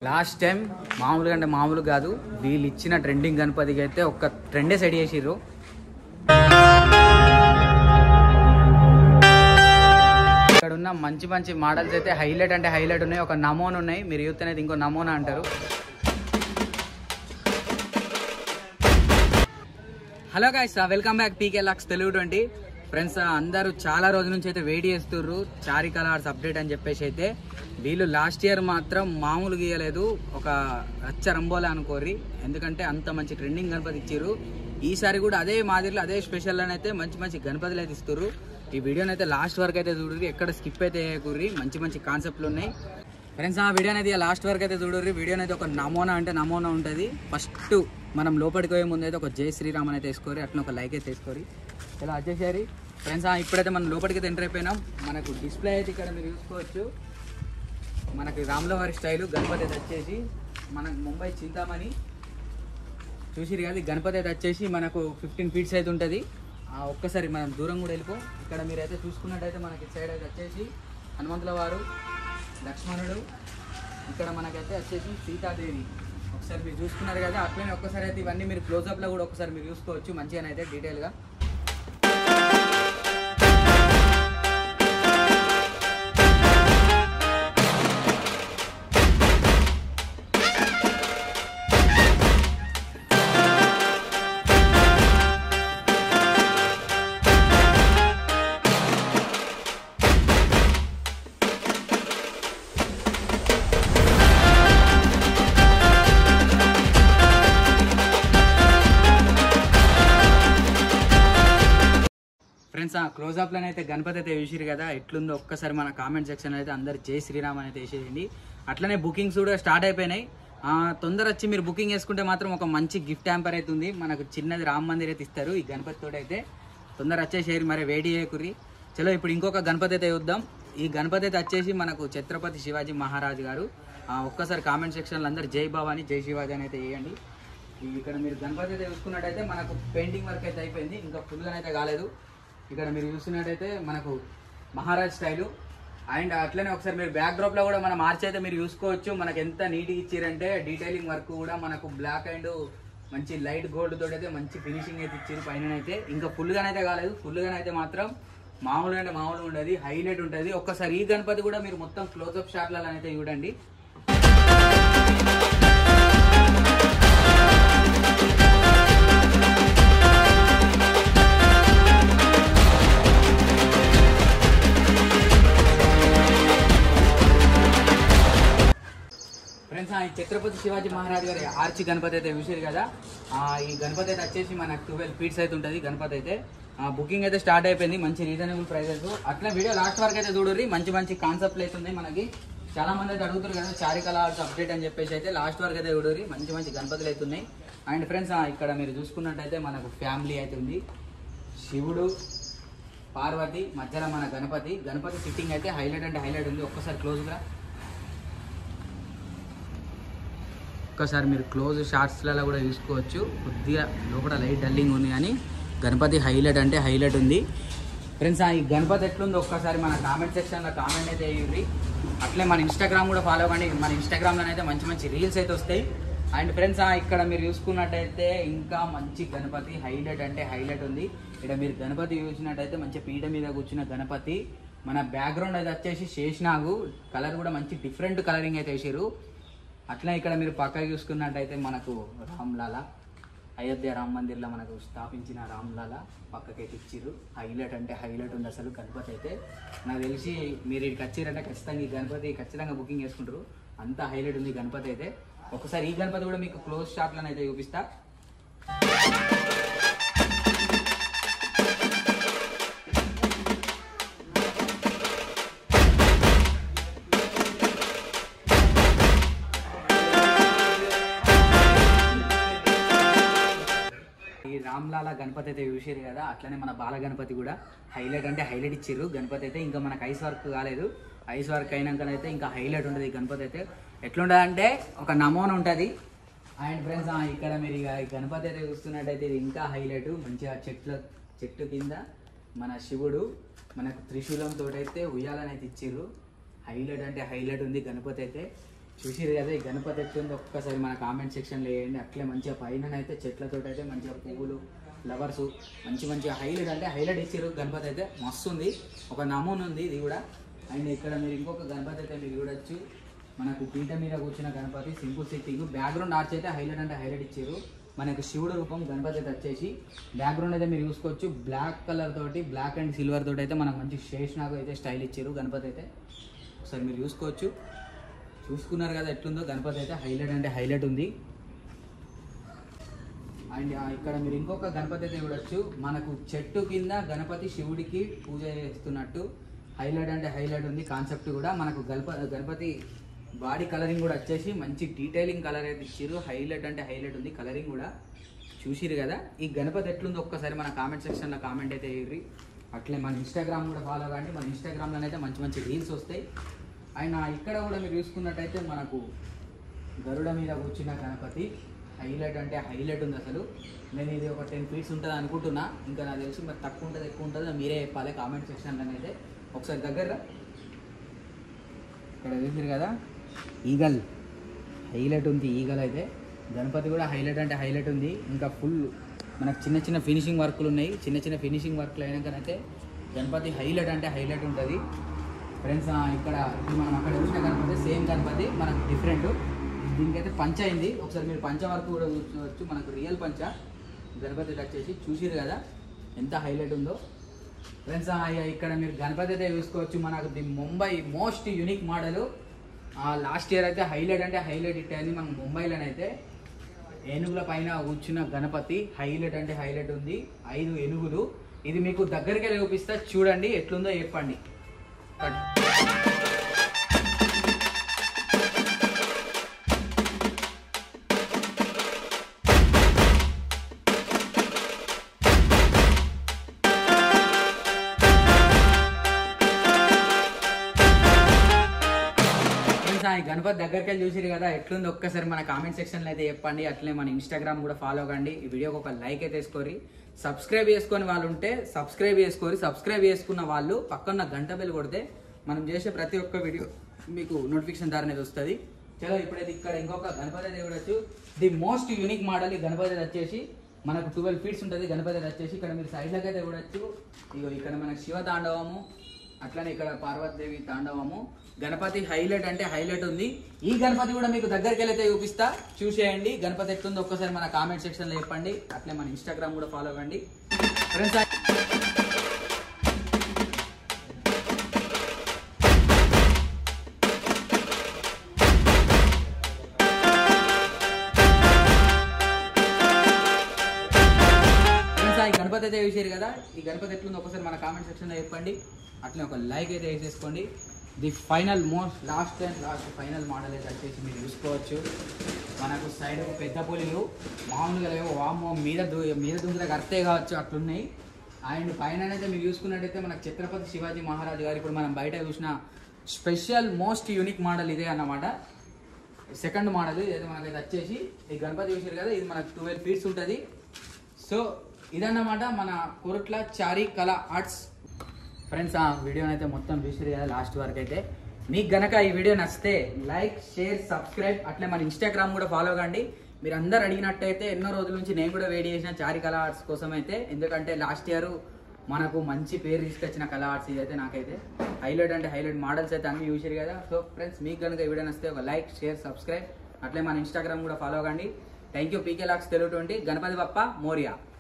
Last time మామూలుగా అంటే మామూలు కాదు వీళ్ళు ఇచ్చిన ట్రెండింగ్ గణపతికి అయితే ఒక ట్రెండే సెట్ చేసిర్రు ఇక్కడ ఉన్న మంచి మంచి మోడల్స్ అయితే హైలైట్ అంటే హైలైట్ ఉన్నాయి ఒక నమోన్ ఉన్నాయి మీరు యూత్ అనేది ఇంకో నమోనా అంటారు hello guys welcome back PK లాక్స్ తెలుగు ట్వంటీ ఫ్రెండ్స్ అందరూ చాలా రోజుల నుంచి అయితే వెయిట్ చేస్తుర్రు చారి కలర్స్ అప్డేట్ అని చెప్పేసి అయితే వీళ్ళు లాస్ట్ ఇయర్ మాత్రం మామూలు గీయలేదు ఒక రచ్చ రంబోలే అనుకోర్రి ఎందుకంటే అంత మంచి ట్రెండింగ్ గణపతి ఇచ్చారు ఈసారి కూడా అదే మాదిరిలో అదే స్పెషల్ అని అయితే మంచి మంచి గణపతులు అయితే ఇస్తారు ఈ వీడియోని అయితే లాస్ట్ వరకు అయితే చూడరు ఎక్కడ స్కిప్ అయితే చేయకూర్రి మంచి మంచి కాన్సెప్ట్లు ఉన్నాయి ఫ్రెండ్స్ ఆ వీడియో అనేది లాస్ట్ వరకు అయితే చూడరు వీడియో అనేది ఒక నమూనా అంటే నమూనా ఉంటుంది ఫస్ట్ మనం లోపలికి పోయే ముందు అయితే ఒక జై శ్రీరామ్ అని అయితే వేసుకోరి అట్లా ఒక లైక్ అయితే వేసుకోరి ఇలా వచ్చేసారి ఫ్రెండ్స్ ఇప్పుడైతే మనం లోపలికి అయితే ఎంటర్ అయిపోయినాం మనకు డిస్ప్లే అయితే ఇక్కడ మీరు చూసుకోవచ్చు మనకి రాముల వారి స్టైలు గణపతి అయితే వచ్చేసి మనకు ముంబై చింతామణి చూసిరు కదా ఈ గణపతి అయితే వచ్చేసి మనకు ఫిఫ్టీన్ ఫీట్స్ అయితే ఉంటుంది ఆ ఒక్కసారి మనం దూరం కూడా వెళ్ళిపో ఇక్కడ మీరైతే చూసుకున్నట్టయితే మనకి ఇటు సైడ్ అయితే వచ్చేసి హనుమంతుల వారు లక్ష్మణుడు ఇక్కడ మనకైతే వచ్చేసి సీతాదేవి ఒకసారి మీరు చూసుకున్నారు కదా అట్లనే ఒక్కసారి అయితే ఇవన్నీ మీరు క్లోజప్లో కూడా ఒకసారి మీరు చూసుకోవచ్చు మంచిగానైతే డీటెయిల్గా ఫ్రెండ్స్ ఆ క్లోజప్లో అయితే గణపతి అయితే వేసిరు కదా ఎట్లుందో ఒక్కసారి మన కామెంట్ సెక్షన్ అయితే అందరు జై శ్రీరామ్ అని అయితే వేసేయండి అట్లనే బుకింగ్స్ కూడా స్టార్ట్ అయిపోయినాయి ఆ, తొందర వచ్చి మీరు బుకింగ్ చేసుకుంటే మాత్రం ఒక మంచి గిఫ్ట్ హ్యాంపర్ అయితే ఉంది మనకు చిన్నది రామ్ మందిర్ అయితే ఇస్తారు ఈ గణపతి తోటి అయితే తొందర వచ్చేసేరి మరి వేడి చేయకుర్రి చలో ఇప్పుడు ఇంకొక గణపతి అయితే చూద్దాం ఈ గణపతి అయితే వచ్చేసి మనకు ఛత్రపతి శివాజీ మహారాజ్ గారు ఆ, ఒక్కసారి కామెంట్ సెక్షన్లో అందరు జై భవాని జై శివాజీ అని అయితే వేయండి ఈ ఇక్కడ మీరు గణపతి అయితే చూసుకున్నట్టయితే మనకు పెయింటింగ్ వర్క్ అయితే అయిపోయింది ఇంకా ఫుల్గా అయితే కాలేదు ఇక్కడ మీరు చూస్తున్నట్టయితే మనకు మహారాజ్ స్టైలు అండ్ అట్లనే ఒకసారి మీరు బ్యాక్ డ్రాప్ లో కూడా మనం మార్చి అయితే మీరు చూసుకోవచ్చు మనకు ఎంత నీట్గా ఇచ్చారంటే డీటెయిలింగ్ వర్క్ కూడా మనకు బ్లాక్ అండ్ మంచి లైట్ గోల్డ్ తోటి అయితే మంచి ఫినిషింగ్ అయితే ఇచ్చారు పైన అయితే ఇంకా ఫుల్గానైతే కాలేదు ఫుల్గానైతే మాత్రం మామూలుగా అంటే మామూలుగా ఉండదు హైలైట్ ఉంటుంది ఒక్కసారి ఈ గణపతి కూడా మీరు మొత్తం క్లోజ్అప్ షాట్లలో అయితే చూడండి ఫ్రెండ్స్ ఈ ఛత్రపతి శివాజీ మహారాజ్ గారి ఆర్చి గణపతి అయితే చూసారు కదా ఆ, ఈ గణపతి అయితే వచ్చేసి మనకు ట్వెల్వ్ ఫీట్స్ అయితే ఉంటుంది గణపతి అయితే బుకింగ్ అయితే స్టార్ట్ అయిపోయింది మంచి రీజనబుల్ ప్రైజెస్ అట్లా వీడియో లాస్ట్ వరకు అయితే చూడరు మంచి మంచి కాన్సెప్ట్లు అయితే ఉన్నాయి మనకి చాలా మంది అయితే అడుగుతారు కదా చారికల అప్డేట్ అని చెప్పేసి అయితే లాస్ట్ వరకు అయితే చూడరు మంచి మంచి గణపతులు అయితే ఉన్నాయి అండ్ ఫ్రెండ్స్ ఇక్కడ మీరు చూసుకున్నట్టయితే మనకు ఫ్యామిలీ అయితే ఉంది శివుడు పార్వతి మధ్యలో మన గణపతి గణపతి సిట్టింగ్ అయితే హైలైట్ అంటే హైలైట్ ఉంది ఒక్కసారి క్లోజ్గా ఒక్కసారి మీరు క్లోజ్ షార్ట్స్లలో కూడా చూసుకోవచ్చు కొద్దిగా లోపల లైట్ డల్లింగ్ ఉంది కానీ గణపతి హైలైట్ అంటే హైలైట్ ఉంది ఫ్రెండ్స్ ఈ గణపతి ఎట్లుందో ఒక్కసారి మన కామెంట్ సెక్షన్లో కామెంట్ అయితే వేయండి అట్లే మన ఇన్స్టాగ్రామ్ కూడా ఫాలో అవ్వండి మన ఇన్స్టాగ్రామ్లో అయితే మంచి మంచి రీల్స్ అయితే వస్తాయి అండ్ ఫ్రెండ్స్ ఇక్కడ మీరు చూసుకున్నట్టయితే ఇంకా మంచి గణపతి హైలైట్ అంటే హైలైట్ ఉంది ఇక్కడ మీరు గణపతి చూసినట్టయితే మంచి పీట మీద కూర్చున్న గణపతి మన బ్యాక్గ్రౌండ్ అయితే వచ్చేసి శేషనాగు కలర్ కూడా మంచి డిఫరెంట్ కలరింగ్ అయితే వేసారు అట్లా ఇక్కడ మీరు పక్కకి చూసుకున్నట్టయితే మనకు రామ్లాల అయోధ్య రామ్ మందిర్లో మనకు స్థాపించిన రామ్లాల పక్కకైతే ఇచ్చిర్రు హైలైట్ అంటే హైలైట్ ఉంది అసలు గణపతి అయితే నాకు తెలిసి మీరు ఇక్కడికి వచ్చిరంటే ఖచ్చితంగా ఈ గణపతి ఖచ్చితంగా బుకింగ్ చేసుకుంటారు అంత హైలైట్ ఉంది గణపతి అయితే ఒకసారి ఈ గణపతి కూడా మీకు క్లోజ్ షాట్లను అయితే చూపిస్తా ఈ రామ్లాల గణపతి అయితే చూసారు కదా అట్లనే మన బాల గణపతి కూడా హైలైట్ అంటే హైలైట్ ఇచ్చారు గణపతి అయితే ఇంకా మనకు ఐస్ వర్క్ కాలేదు ఐస్ వర్క్ అయినాకనైతే ఇంకా హైలైట్ ఉంటుంది ఈ గణపతి అయితే ఎట్లుంటుంది అంటే ఒక నమూనా ఉంటుంది అండ్ ఫ్రెండ్స్ ఇక్కడ మీరు ఇక ఈ గణపతి అయితే చూస్తున్నట్టయితే ఇది ఇంకా హైలైట్ మంచిగా చెట్ల చెట్టు కింద మన శివుడు మనకు త్రిశూలంతో అయితే ఉయ్యాలని అయితే ఇచ్చిర్రు హైలైట్ అంటే హైలైట్ ఉంది గణపతి అయితే చూసిరు కదా ఈ గణపతి ఎట్లుందో ఒక్కసారి మన కామెంట్ సెక్షన్లో వేయండి అట్లే మంచిగా పైన అయితే చెట్లతో అయితే మంచిగా పువ్వులు ఫ్లవర్స్ మంచి మంచిగా హైలైట్ అంటే హైలైట్ ఇచ్చారు గణపతి అయితే మస్తు ఉంది ఒక నమూనా ఉంది ఇది కూడా అండ్ ఇక్కడ మీరు ఇంకొక గణపతి అయితే మీరు చూడొచ్చు మనకు పీట మీద కూర్చున్న Ganapati simple sitting background arch అయితే హైలైట్ అంటే హైలైట్ ఇచ్చారు మనకు శివుడు రూపం గణపతి అయితే వచ్చేసి బ్యాక్గ్రౌండ్ అయితే మీరు చూసుకోవచ్చు బ్లాక్ కలర్ తోటి బ్లాక్ అండ్ సిల్వర్ తోటి అయితే మనకు మంచి శేషనాగు అయితే స్టైల్ ఇచ్చారు గణపతి అయితే ఒకసారి మీరు చూసుకోవచ్చు చూసుకున్నారు కదా ఎట్లుందో గణపతి అయితే హైలైట్ అంటే హైలైట్ ఉంది అండ్ ఆ ఇక్కడ మీరు ఇంకొక గణపతి అయితే చూడొచ్చు మనకు చెట్టు కింద గణపతి శివుడికి పూజ చేస్తున్నట్టు హైలైట్ అంటే హైలైట్ ఉంది కాన్సెప్ట్ కూడా మనకు గణప గణపతి బాడీ కలరింగ్ కూడా వచ్చేసి మంచి డీటెయిలింగ్ కలర్ అయితే ఇచ్చారు హైలైట్ అంటే హైలైట్ ఉంది కలరింగ్ కూడా చూసిరు కదా ఈ గణపతి ఎట్లుందో ఒక్కసారి మన కామెంట్ సెక్షన్లో కామెంట్ అయితే వేయర్రి అట్లే మన ఇన్స్టాగ్రామ్ కూడా ఫాలో కాండి మన ఇన్స్టాగ్రామ్లో అయితే మంచి మంచి రీల్స్ వస్తాయి అండ్ ఆ ఇక్కడ కూడా మీరు చూసుకున్నట్టయితే మనకు గరుడ మీద కూర్చున్న గణపతి హైలైట్ అంటే హైలైట్ ఉంది అసలు నేను ఇది ఒక టెన్ ఫీట్స్ ఉంటుంది అనుకుంటున్నా ఇంకా నాకు తెలిసి మరి తక్కువ ఉంటుంది ఎక్కువ ఉంటుందో మీరే చెప్పాలి కామెంట్ సెక్షన్లో అయితే ఒకసారి దగ్గర రా. ఇక్కడ చూసారు కదా ఈగల్ హైలైట్ ఉంది ఈగల్ అయితే గణపతి కూడా హైలైట్ అంటే హైలైట్ ఉంది ఇంకా ఫుల్ మనకు చిన్న చిన్న ఫినిషింగ్ వర్కులు ఉన్నాయి చిన్న చిన్న ఫినిషింగ్ వర్క్లు అయినాకనైతే గణపతి హైలైట్ అంటే హైలైట్ ఉంటుంది ఫ్రెండ్స్ ఇక్కడ ఇప్పుడు మనం అక్కడ చూసిన గణపతి సేమ్ గణపతి మనకు డిఫరెంట్ దీనికైతే పంచ అయింది ఒకసారి మీరు పంచ వరకు కూడా చూసుకోవచ్చు మనకు రియల్ పంచ గణపతి వచ్చేసి చూసిరు కదా ఎంత హైలైట్ ఉందో ఫ్రెండ్స్ ఇక్కడ మీరు గణపతి అయితే చూసుకోవచ్చు మనకు the Mumbai most unique model last year అయితే హైలైట్ అంటే హైలైట్ ఇట్ అయింది మనకు ముంబైలోనైతే ఏనుగుల పైన కూర్చున్న గణపతి హైలైట్ అంటే హైలైట్ ఉంది ఐదు ఏనుగులు ఇది మీకు దగ్గరికి వెళ్ళి చూపిస్తా చూడండి ఎట్లుందో చెప్పండి కట్. ఫ్రెండ్స్ ఆ గణపతి దగ్గరికి వెళ్ళి చూసిరు కదా ఎట్లుంది ఒక్కసారి మన కామెంట్ సెక్షన్లో అయితే చెప్పండి అట్లే మన ఇన్స్టాగ్రామ్ కూడా ఫాలో కండి ఈ వీడియోకి ఒక లైక్ అయితే వేసుకోరి సబ్స్క్రైబ్ చేసుకొని వాళ్ళు ఉంటే సబ్స్క్రైబ్ చేసుకోరి సబ్స్క్రైబ్ చేసుకున్న వాళ్ళు పక్కన గంట బెల్ కొడితే మనం చేసే ప్రతి ఒక్క వీడియో మీకు నోటిఫికేషన్ ద్వారా అనేది వస్తుంది చలో ఇప్పుడైతే ఇక్కడ ఇంకొక గణపతి అయితే చూడొచ్చు ది మోస్ట్ యూనిక్ మోడల్ ఈ గణపతి వచ్చేసి మనకు ట్వెల్వ్ ఫీట్స్ ఉంటుంది గణపతి వచ్చేసి ఇక్కడ మీరు సైడ్లోకి అయితే చూడొచ్చు ఇగో ఇక్కడ మనకు శివ తాండవము అట్లనే ఇక్కడ పార్వతీదేవి తాండవము గణపతి హైలైట్ అంటే హైలైట్ ఉంది ఈ గణపతి కూడా మీకు దగ్గరికి వెళ్ళైతే చూపిస్తా చూసేయండి గణపతి ఎట్లుందో ఒక్కసారి మన కామెంట్ సెక్షన్లో చెప్పండి అట్లే మన ఇన్స్టాగ్రామ్ కూడా ఫాలో అవ్వండి ఫ్రెండ్స్ ఫ్రెండ్స్ ఈ గణపతి అయితే చూసారు కదా ఈ గణపతి ఎట్లుందో ఒకసారి మన కామెంట్ సెక్షన్లో చెప్పండి అట్లే ఒక లైక్ అయితే వేసేసుకోండి the final most last and last final model అయితే వచ్చేసి మీరు చూసుకోవచ్చు మనకు సైడ్ పెద్ద పులిలు మామూలుగా లేవు వాము మీద దు మీద దుంగలకు అర్థే కావచ్చు అట్లున్నాయి అండ్ పైన అయితే మీరు చూసుకున్నట్టయితే మనకు ఛత్రపతి శివాజీ మహారాజ్ గారు ఇప్పుడు మనం బయట చూసిన స్పెషల్ మోస్ట్ యూనిక్ మోడల్ ఇదే అన్నమాట సెకండ్ మోడల్ ఇది మనకైతే వచ్చేసి ఈ గణపతి చూసారు కదా ఇది మనకు ట్వెల్వ్ ఫీట్స్ ఉంటుంది సో ఇదన్నమాట మన కొరట్ల చారీ కళ ఆర్ట్స్ ఫ్రెండ్స్ ఆ వీడియోని అయితే మొత్తం చూసారు కదా లాస్ట్ వరకు అయితే మీకు గనక ఈ వీడియో నచ్చితే లైక్ షేర్ సబ్స్క్రైబ్ అట్లే మన ఇన్స్టాగ్రామ్ కూడా ఫాలో కండి మీరు అందరు అడిగినట్టయితే ఎన్నో రోజుల నుంచి నేను కూడా వేడి చేసిన చారి కళ ఆర్ట్స్ కోసం అయితే ఎందుకంటే లాస్ట్ ఇయర్ మనకు మంచి పేరు తీసుకొచ్చిన కళ ఆర్ట్స్ ఇదైతే నాకైతే హైలైట్ అంటే హైలైట్ మోడల్స్ అయితే అన్ని చూసారు కదా సో ఫ్రెండ్స్ మీకు కనుక ఈ వీడియో నచ్చితే ఒక లైక్ షేర్ సబ్స్క్రైబ్ అట్లే మన ఇన్స్టాగ్రామ్ కూడా ఫాలో కండి థ్యాంక్ యూ పీకే లాక్స్ తెలుగు ట్వంటీ గణపతి బప్ప మోరియా